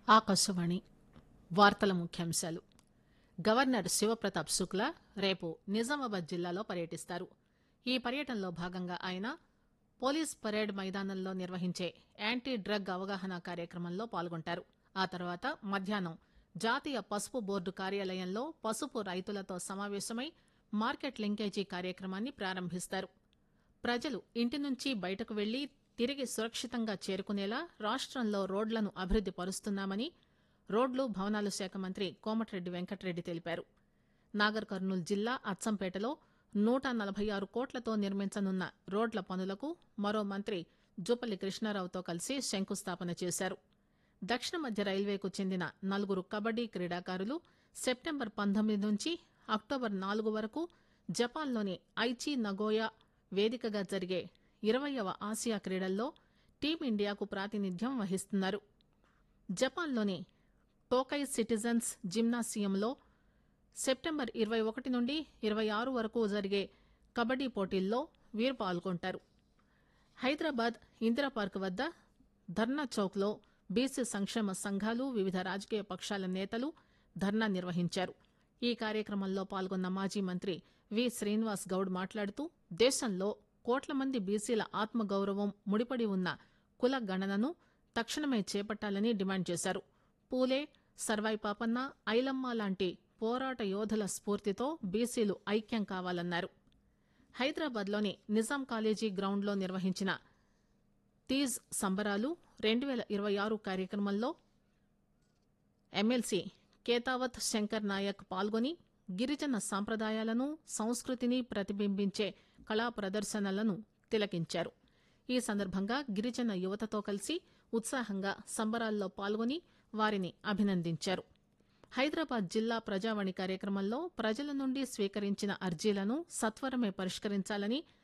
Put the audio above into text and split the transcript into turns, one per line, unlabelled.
ఆకాశవాణి వార్తల ముఖ్యాంశాలు గవర్నర్ శివప్రతాప్ శుక్లా రేపు నిజామాబాద్ జిల్లాలో పర్యటిస్తారు ఈ పర్యటనలో భాగంగా ఆయన పోలీస్ పరేడ్ మైదానంలో నిర్వహించే యాంటీ డ్రగ్ అవగాహన కార్యక్రమంలో పాల్గొంటారు ఆ తర్వాత మధ్యాహ్నం జాతీయ పసుపు బోర్డు కార్యాలయంలో పసుపు రైతులతో సమావేశమై మార్కెట్ లింకేజీ కార్యక్రమాన్ని ప్రారంభిస్తారు ప్రజలు ఇంటి నుంచి బయటకు వెళ్లి తిరిగి సురక్షితంగా చేరుకునేలా రాష్టంలో రోడ్లను అభివృద్ది పరుస్తున్నామని రోడ్లు భవనాల శాఖ మంత్రి కోమటిరెడ్డి వెంకటరెడ్డి తెలిపారు నాగర్ కర్నూలు జిల్లా అచ్చంపేటలో నూట నలభై ఆరు కోట్లతో నిర్మించనున్న రోడ్ల పనులకు మరో మంత్రి జూపల్లి కృష్ణారావుతో కలిసి శంకుస్థాపన చేశారు దక్షిణ మధ్య రైల్వేకు చెందిన నలుగురు కబడ్డీ క్రీడాకారులు సెప్టెంబర్ పంతొమ్మిది నుంచి అక్టోబర్ నాలుగు వరకు జపాన్లోని ఐచి నగోయా వేదికగా జరిగే ఇరవయవ ఆసియా క్రీడల్లో టీమిండియాకు ప్రాతినిధ్యం వహిస్తున్నారు జపాన్లోని టోకై సిటిజన్స్ జిమ్నాసియంలో సెప్టెంబర్ ఇరవై ఒకటి నుండి ఇరవై ఆరు వరకు జరిగే కబడ్డీ పోటీల్లో వీరు పాల్గొంటారు హైదరాబాద్ ఇందిరా పార్క్ వద్ద ధర్నా చౌక్లో బీసీ సంక్షేమ సంఘాలు వివిధ రాజకీయ పక్షాల నేతలు ధర్నా నిర్వహించారు ఈ కార్యక్రమంలో పాల్గొన్న మాజీ మంత్రి వి శ్రీనివాస్ గౌడ్ మాట్లాడుతూ దేశంలో కోట్ల మంది బీసీల ఆత్మగౌరవం ముడిపడి ఉన్న కుల గణనను తక్షణమే చేపట్టాలని డిమాండ్ చేశారు పూలే సర్వాయి పాపన్న ఐలమ్మ లాంటి పోరాట యోధుల స్ఫూర్తితో బీసీలు ఐక్యం కావాలన్నారు హైదరాబాద్లోని నిజాం కాలేజీ గ్రౌండ్లో నిర్వహించిన తీజ్ సంబరాలు రెండు వేల ఇరవై ఆరు కార్యక్రమంలో ఎమ్మెల్సీ కేతావత్ శంకర్ నాయక్ పాల్గొని గిరిజన సాంప్రదాయాలను సంస్కృతిని ప్రతిబింబించే కళా ప్రదర్శనలను తిలకించారు ఈ సందర్భంగా గిరిజన యువతతో కలిసి ఉత్సాహంగా సంబరాల్లో పాల్గొని వారిని అభినందించారు హైదరాబాద్ జిల్లా ప్రజావాణి కార్యక్రమంలో ప్రజల నుండి స్వీకరించిన అర్జీలను సత్వరమే పరిష్కరించాలని